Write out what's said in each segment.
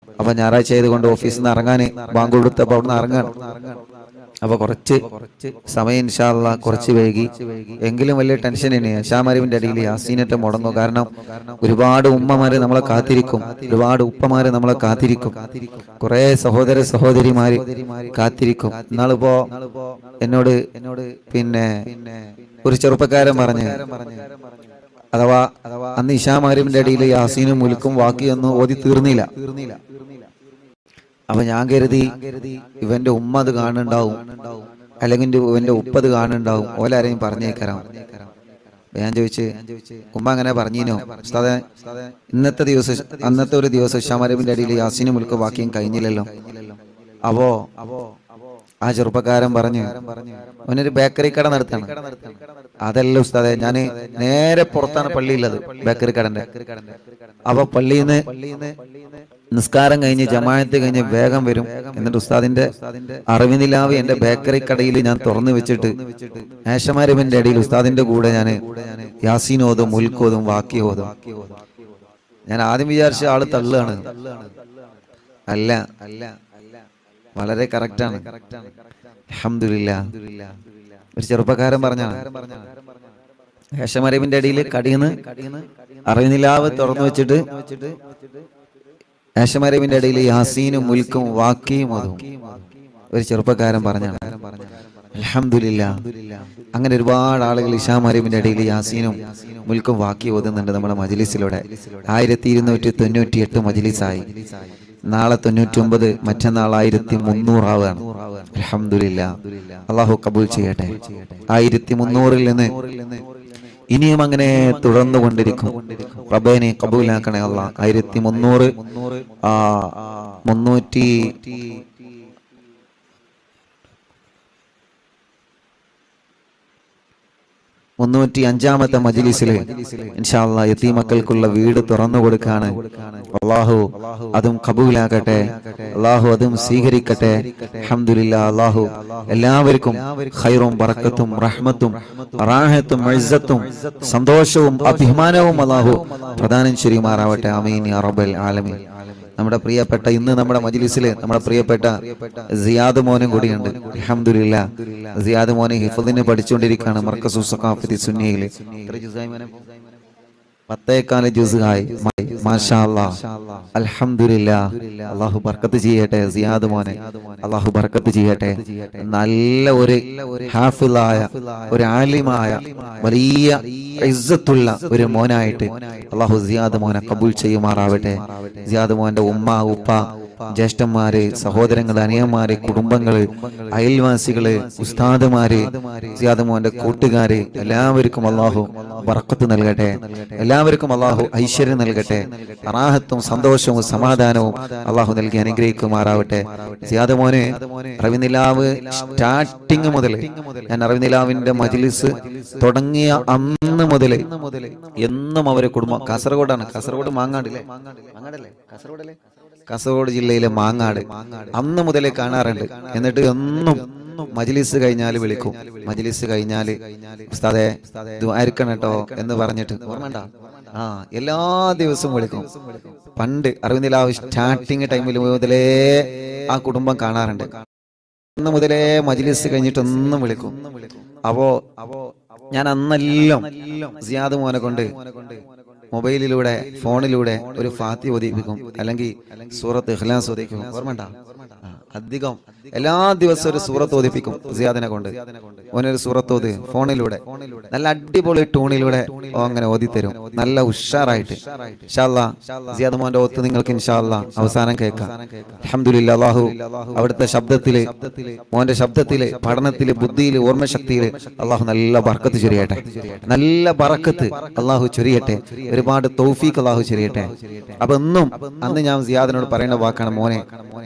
അപ്പൊ ഞായറാഴ്ച ആയതുകൊണ്ട് ഓഫീസിൽ നിന്ന് ഇറങ്ങാൻ ബാങ്ക് കൊടുത്തപ്പോ അവിടെ നിന്ന് ഇറങ്ങാൻ അപ്പൊ കുറച്ച് സമയം ഇൻഷാല്ല കുറച്ച് വൈകി എങ്കിലും വലിയ ടെൻഷൻ തന്നെയാണ് ഷാമരുവിന്റെ അടിയിൽ യാസീനറ്റം മുടങ്ങും കാരണം ഒരുപാട് ഉമ്മമാര് നമ്മളെ കാത്തിരിക്കും ഒരുപാട് ഉപ്പമാര് നമ്മളെ കാത്തിരിക്കും കുറെ സഹോദര സഹോദരിമാര് കാത്തിരിക്കും എന്നാളിപ്പോ എന്നോട് എന്നോട് പിന്നെ ഒരു ചെറുപ്പക്കാരൻ പറഞ്ഞ് അഥവാ അന്ന് ഇഷാമാരിന്റെ അടിയിൽ യാസീനും മുൽക്കും വാക്കിയൊന്നും ഓതി തീർന്നില്ല അപ്പൊ ഞാൻ കരുതി ഇവന്റെ ഉമ്മ അത് കാണുന്നുണ്ടാവും അല്ലെങ്കിൽ ഇവന്റെ ഉപ്പ അത് കാണുന്നുണ്ടാവും ഓലാരെയും പറഞ്ഞേക്കരാം അപ്പൊ ഞാൻ ചോദിച്ച് ഉമ്മ അങ്ങനെ പറഞ്ഞീനോ ഉസ്താദെ ഇന്നത്തെ ദിവസം അന്നത്തെ ഒരു ദിവസം ഷാമരബിന്റെ അടിയിൽ യാസിനും മുൽക്ക് വാക്യം കഴിഞ്ഞില്ലല്ലോ അപ്പോ ആ ചെറുപ്പക്കാരൻ പറഞ്ഞു അവനൊരു ബേക്കറി കട നടത്താണ് അതല്ല ഉസ്താദെ ഞാന് നേരെ പുറത്താണ് പള്ളിയുള്ളത് ബേക്കറി കടന്റെ അപ്പൊ പള്ളിയിൽ നിന്ന് നിസ്കാരം കഴിഞ്ഞ് ജമാഅത്ത് കഴിഞ്ഞ് വേഗം വരും എന്നിട്ട് ഉസ്താദിന്റെ അറിവിനിലാവ് എന്റെ ബേക്കറി കടയിൽ ഞാൻ തുറന്നു വെച്ചിട്ട് ഏഷമാരവിന്റെ ഇടയിൽ ഉസ്താദിന്റെ കൂടെ ഞാൻ യാസീനോതും മുൽക്കോതും വാക്കിയോതും ഞാൻ ആദ്യം വിചാരിച്ച ആള് തള്ളുകയാണ് അല്ല അല്ല വളരെ കറക്റ്റാണ് അഹമ്മദില്ല ഒരു ചെറുപ്പക്കാരൻ പറഞ്ഞാണ് ഏഷമരവിന്റെ അടിയിൽ കടിയുന്ന് അറിവിനിലാവ് തുറന്നു വെച്ചിട്ട് ഏഷമരവിന്റെ ഇടയിൽ യാസീനും മുൽക്കും വാക്കിയും അതും ഒരു ചെറുപ്പക്കാരൻ പറഞ്ഞാണ് അലഹമില്ല അങ്ങനെ ഒരുപാട് ആളുകൾ ഇഷാമരവിന്റെ ഇടയിൽ യാസീനും മുൽക്കും വാക്കി ഓതുന്നുണ്ട് നമ്മുടെ മജ്ലിസിലൂടെ ആയിരത്തി ഇരുന്നൂറ്റി തൊണ്ണൂറ്റി എട്ട് മജ്ലിസായി നാളെ തൊണ്ണൂറ്റി ഒമ്പത് മറ്റന്നാൾ ആയിരത്തി മുന്നൂറാവാണ് അലഹമില്ല അള്ളാഹു കബൂൽ ചെയ്യട്ടെ ആയിരത്തി മുന്നൂറിൽ നിന്ന് ഇനിയും അങ്ങനെ തുടർന്നു കൊണ്ടിരിക്കും റബ്ബേനെ കബൂലാക്കണേ അല്ല ആയിരത്തി മുന്നൂറ് ആ മുന്നൂറ്റി മുന്നൂറ്റി അഞ്ചാമത്തെ മജിലിസില് ഇൻഷാല്ല എത്തി മക്കൾക്കുള്ള വീട് തുറന്നു കൊടുക്കാണ് അള്ളാഹു അതും കബൂലാക്കട്ടെ അള്ളാഹു അതും സ്വീകരിക്കട്ടെ അഹമ്മദില്ല അള്ളാഹു എല്ലാവർക്കും ഖൈറും ബറക്കത്തും റഹ്മത്തും റാഹത്തും ഇസ്സത്തും സന്തോഷവും അഭിമാനവും അള്ളാഹു പ്രധാനം ചെയ്യുമാറാവട്ടെ അമീൻ യാ റബ്ബൽ ആലമീൻ നമ്മുടെ പ്രിയപ്പെട്ട ഇന്ന് നമ്മുടെ മജ്ലിസിൽ നമ്മുടെ പ്രിയപ്പെട്ട സിയാദ് മോനും കൂടിയുണ്ട് അൽഹംദുലില്ല സിയാദ് മോനെ ഹിഫദിന് പഠിച്ചുകൊണ്ടിരിക്കുകയാണ് മർക്കസു സഖാഫത്തി സുന്നിയില് പത്തേക്കാല് ജുസായി മാഷാ അൽഹംദുലില്ല അള്ളാഹു ബർക്കത്ത് ചെയ്യട്ടെ സിയാദ് മോനെ അള്ളാഹു ബർക്കത്ത് ചെയ്യട്ടെ നല്ല ഒരു ഹാഫിലായ ഒരു ആലിമായ വലിയ ഇസ്സത്തുള്ള ഒരു മോനായിട്ട് അള്ളാഹു സിയാദ് മോനെ കബൂൽ ചെയ്യുമാറാവട്ടെ സിയാദ് മോന്റെ ഉമ്മ ഉപ്പ ജ്യേഷ്ഠന്മാര് സഹോദരങ്ങള് അനിയന്മാര് കുടുംബങ്ങള് അയൽവാസികള് ഉസ്താദുമാര് സിയാദ് മോന്റെ കൂട്ടുകാര് എല്ലാവർക്കും അള്ളാഹു ബറക്കത്ത് നൽകട്ടെ എല്ലാവർക്കും അള്ളാഹു ഐശ്വര്യം നൽകട്ടെ റാഹത്തും സന്തോഷവും സമാധാനവും അള്ളാഹു നൽകി അനുഗ്രഹിക്കുമാറാവട്ടെ സിയാദ് മോന് റവിനിലാവ് സ്റ്റാർട്ടിങ് മുതൽ ഞാൻ റവിനിലാവിന്റെ മജ്ലിസ് തുടങ്ങിയ അന്ന് മുതൽ എന്നും അവരെ കുടുംബം കാസർഗോഡാണ് കാസർഗോഡ് മാങ്ങാടില്ലേ മാങ്ങാടല്ലേ കാസർഗോഡല്ലേ കാസർഗോഡ് ജില്ലയിലെ മാങ്ങാട് അന്ന് മുതലേ കാണാറുണ്ട് എന്നിട്ട് എന്നും മജ്ലിസ് കഴിഞ്ഞാൽ വിളിക്കും മജ്ലിസ് കഴിഞ്ഞാൽ ഉസ്താദെ ദ്വാരിക്കണം കേട്ടോ എന്ന് പറഞ്ഞിട്ട് ഓർമ്മണ്ട ആ എല്ലാ ദിവസവും വിളിക്കും പണ്ട് അറിവിന്നില്ല സ്റ്റാർട്ടിങ് ടൈമിൽ മുതലേ ആ കുടുംബം കാണാറുണ്ട് അന്ന് മുതലേ മജ്ലിസ് കഴിഞ്ഞിട്ട് ഒന്നും വിളിക്കും അപ്പോ ഞാൻ അന്നെല്ലാം സിയാദ് മോനെ കൊണ്ട് മൊബൈലിലൂടെ ഫോണിലൂടെ ഒരു ഫാത്തി ഒതിപ്പിക്കും അല്ലെങ്കിൽ സൂറത്ത് ഇഖ്ലാസ് ഒതിക്കും ഓർമ്മണ്ട അധികം എല്ലാ ദിവസവും ഒരു സൂറത്ത് ഓതിപ്പിക്കും സിയാദിനെ കൊണ്ട് ഓനൊരു സൂറത്ത് ഓത് ഫോണിലൂടെ നല്ല അടിപൊളി ടൂണിലൂടെ ഓ അങ്ങനെ ഓതിത്തരും നല്ല ഉഷാറായിട്ട് ഇൻഷാല്ലാ സിയാദ് മോന്റെ ഓത്ത് നിങ്ങൾക്ക് ഇൻഷാല്ലാ അവസാനം കേൾക്കാം അൽഹംദുലില്ലാ അല്ലാഹു അവിടുത്തെ ശബ്ദത്തില് മോന്റെ ശബ്ദത്തില് പഠനത്തില് ബുദ്ധിയില് ഓർമ്മശക്തിയില് അള്ളാഹു നല്ല ബർക്കത്ത് ചൊരിയട്ടെ നല്ല ബറക്കത്ത് അള്ളാഹു ചൊരിയട്ടെ ഒരുപാട് തൗഫീഖ് അള്ളാഹു ചൊരിയട്ടെ അപ്പൊ എന്നും അന്ന് ഞാൻ സിയാദിനോട് പറയേണ്ട വാക്കാണ് മോനെ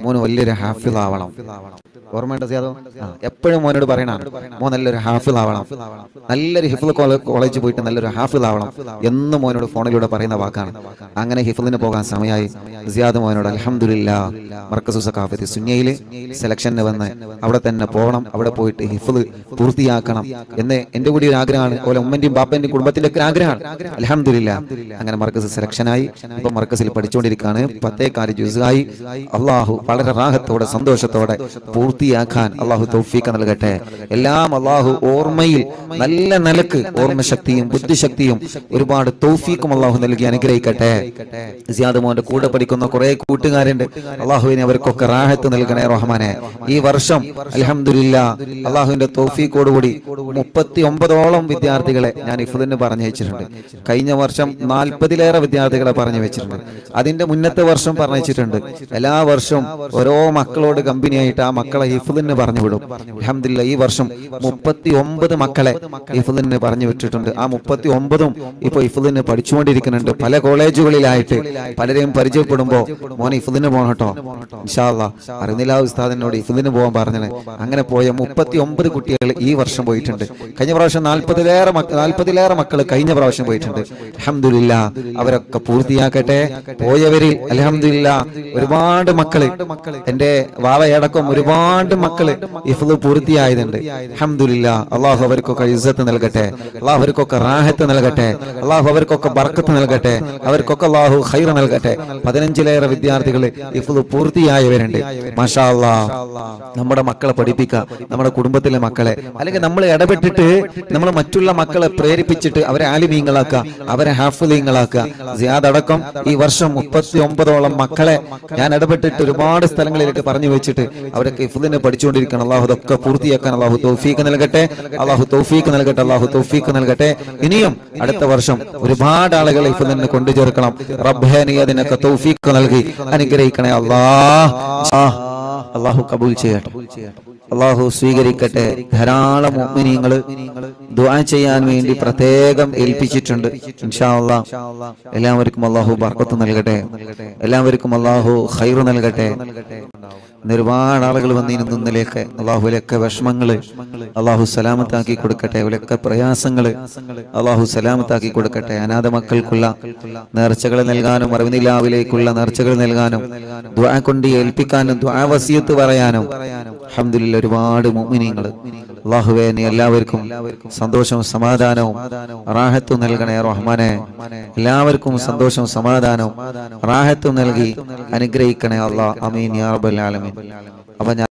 മോന് വലിയൊരു ഹാഫിൽ ആവണം ഓർമ്മയുണ്ട് സിയാദോ എപ്പോഴും മോനോട് പറയണം മോൻ നല്ലൊരു ഹാഫിൽ ആവണം നല്ലൊരു ഹിഫിൽ കോളേജ് പോയിട്ട് നല്ലൊരു ഹാഫിൽ ആവണം എന്ന് മോനോട് ഫോണിലൂടെ പറയുന്ന വാക്കാണ് അങ്ങനെ ഹിഫിലിന് പോകാൻ സമയമായി സിയാദ് മോനോട് അലഹമുല്ല മർക്കസു സക്കാഫത്തി സുന്യയില് സെലക്ഷന് വന്ന് അവിടെ തന്നെ പോകണം അവിടെ പോയിട്ട് ഹിഫിൽ പൂർത്തിയാക്കണം എന്ന് എന്റെ കൂടി ഒരു ആഗ്രഹമാണ് അതുപോലെ ഉമ്മന്റെയും ബാപ്പന്റെയും കുടുംബത്തിന്റെ ഒക്കെ ഒരു ആഗ്രഹമാണ് അലഹമില്ല അങ്ങനെ മർക്കസ് സെലക്ഷനായി ഇപ്പൊ മർക്കസിൽ പഠിച്ചുകൊണ്ടിരിക്കുകയാണ് പത്തേക്കാല് ജ്യൂസായി അള്ളാഹു വളരെ റാഹത്തോടെ സന്തോഷത്തോടെ പൂർത്തിയാക്കാൻ അള്ളാഹു തൗഫീഖ് നൽകട്ടെ എല്ലാം അള്ളാഹു ഓർമ്മയിൽ നല്ല നിലക്ക് ഓർമ്മശക്തിയും ബുദ്ധിശക്തിയും ഒരുപാട് തൗഫീഖും അള്ളാഹു നൽകി അനുഗ്രഹിക്കട്ടെ സിയാദ് മോന്റെ കൂടെ പഠിക്കുന്ന കുറെ കൂട്ടുകാരുണ്ട് അള്ളാഹുവിനെ അവർക്കൊക്കെ റാഹത്ത് നൽകണേ റഹ്മാനെ ഈ വർഷം അലഹമില്ല അള്ളാഹുവിന്റെ തൗഫീഖോടുകൂടി മുപ്പത്തി ഒമ്പതോളം വിദ്യാർത്ഥികളെ ഞാൻ ഇഫുദിന് പറഞ്ഞു വെച്ചിട്ടുണ്ട് കഴിഞ്ഞ വർഷം നാൽപ്പതിലേറെ വിദ്യാർത്ഥികളെ പറഞ്ഞു വെച്ചിട്ടുണ്ട് അതിന്റെ മുന്നത്തെ വർഷം പറഞ്ഞു വെച്ചിട്ടുണ്ട് എല്ലാ വർഷവും ഓരോ മക്കളോട് കമ്പനിയായിട്ട് ആ മക്കളെ ഹിഫുദിന് പറഞ്ഞു വിടും അലഹമില്ല ഈ വർഷം മുപ്പത്തി ഒമ്പത് മക്കളെ ഹിഫുദിന് പറഞ്ഞു വിട്ടിട്ടുണ്ട് ആ മുപ്പത്തി ഒമ്പതും ഇപ്പൊ ഹിഫുദിന് പഠിച്ചുകൊണ്ടിരിക്കുന്നുണ്ട് പല കോളേജുകളിലായിട്ട് പലരെയും പരിചയപ്പെടുമ്പോ മോനെ ഹിഫുദിന് പോകണം കേട്ടോ ഇൻഷാല്ല അറിയുന്നില്ല ഉസ്താദിനോട് ഹിഫുദിന് പോകാൻ പറഞ്ഞത് അങ്ങനെ പോയ മുപ്പത്തി ഒമ്പത് കുട്ടികൾ ഈ വർഷം പോയിട്ടുണ്ട് കഴിഞ്ഞ പ്രാവശ്യം നാൽപ്പതിലേറെ മക്ക നാൽപ്പതിലേറെ മക്കൾ കഴിഞ്ഞ പ്രാവശ്യം പോയിട്ടുണ്ട് അലഹമില്ല അവരൊക്കെ പൂർത്തിയാക്കട്ടെ പോയവരിൽ അലഹമില്ല ഒരുപാട് മക്കള് എന്റെ വാവയടക്കം ഒരുപാട് മക്കള് ഇഫ്ലു പൂർത്തിയായതുണ്ട് അലഹമില്ല അള്ളാഹു അവർക്കൊക്കെ ഇസ്സത്ത് നൽകട്ടെ അള്ളാഹു അവർക്കൊക്കെ റാഹത്ത് നൽകട്ടെ അള്ളാഹു അവർക്കൊക്കെ ബർക്കത്ത് നൽകട്ടെ അവർക്കൊക്കെ അള്ളാഹു ഖൈർ നൽകട്ടെ പതിനഞ്ചിലേറെ വിദ്യാർത്ഥികൾ ഇഫ്ലു പൂർത്തിയായവരുണ്ട് മാഷാ അള്ളാ നമ്മുടെ മക്കളെ പഠിപ്പിക്കുക നമ്മുടെ കുടുംബത്തിലെ മക്കളെ അല്ലെങ്കിൽ നമ്മൾ ഇടപെട്ടിട്ട് നമ്മൾ മറ്റുള്ള മക്കളെ പ്രേരിപ്പിച്ചിട്ട് അവരെ ആലിമീങ്ങളാക്കുക അവരെ ഹാഫുലീങ്ങളാക്കുക സിയാദ് അടക്കം ഈ വർഷം മുപ്പത്തി ഒമ്പതോളം മക്കളെ ഞാൻ ഇടപെട്ടിട്ട് ഒരുപാട് സ്ഥലങ്ങളിലേക്ക് പറഞ്ഞു വെച്ചിട്ട് അവരൊക്കെ ഇഫുദിനെ പഠിച്ചുകൊണ്ടിരിക്കണം അള്ളാഹു ഇതൊക്കെ പൂർത്തിയാക്കാൻ അള്ളാഹു തൗഫീക്ക് നൽകട്ടെ അള്ളാഹു തൗഫീക്ക് നൽകട്ടെ അള്ളാഹു തൗഫീക്ക് നൽകട്ടെ ഇനിയും അടുത്ത വർഷം ഒരുപാട് ആളുകൾ ഇഫുദിനെ കൊണ്ടു ചേർക്കണം റബ്ബേ നീ അതിനൊക്കെ തൗഫീക്ക് നൽകി അനുഗ്രഹിക്കണേ അള്ളാഹ് അള്ളാഹു കബൂൽ ചെയ്യട്ടെ അള്ളാഹു സ്വീകരിക്കട്ടെ ധാരാളം മുഅ്മിനീങ്ങള് ദുആ ചെയ്യാൻ വേണ്ടി പ്രത്യേകം ഏൽപ്പിച്ചിട്ടുണ്ട് ഇൻഷാ അള്ളാഹ് എല്ലാവർക്കും അള്ളാഹു ബർക്കത്ത് നൽകട്ടെ എല്ലാവർക്കും അള്ളാഹു ഖൈറ് നൽകട്ടെ ഇന്ന് ഒരുപാട് ആളുകൾ വന്നിരുന്നു ഇന്നലെയൊക്കെ അള്ളാഹുവിലൊക്കെ വിഷമങ്ങള് അള്ളാഹു സലാമത്താക്കി കൊടുക്കട്ടെ അവരൊക്കെ പ്രയാസങ്ങള് അള്ളാഹു സലാമത്താക്കി കൊടുക്കട്ടെ അനാഥ മക്കൾക്കുള്ള നേർച്ചകൾ നൽകാനും അറിവിനിലാവിലേക്കുള്ള നേർച്ചകൾ നൽകാനും ദ്വാ കൊണ്ട് ഏൽപ്പിക്കാനും ദ്വാ വസിയത്ത് പറയാനും അഹമ്മദില്ല ഒരുപാട് മുഅ്മിനീങ്ങൾ അള്ളാഹുവേ നീ എല്ലാവർക്കും സന്തോഷവും സമാധാനവും റാഹത്തും നൽകണേ റഹ്മാനെ എല്ലാവർക്കും സന്തോഷവും സമാധാനവും റാഹത്തും നൽകി അനുഗ്രഹിക്കണേ അള്ളാഹ് അമീൻ യാ റബ്ബൽ ആലമീൻ അപ്പൊ ഞാൻ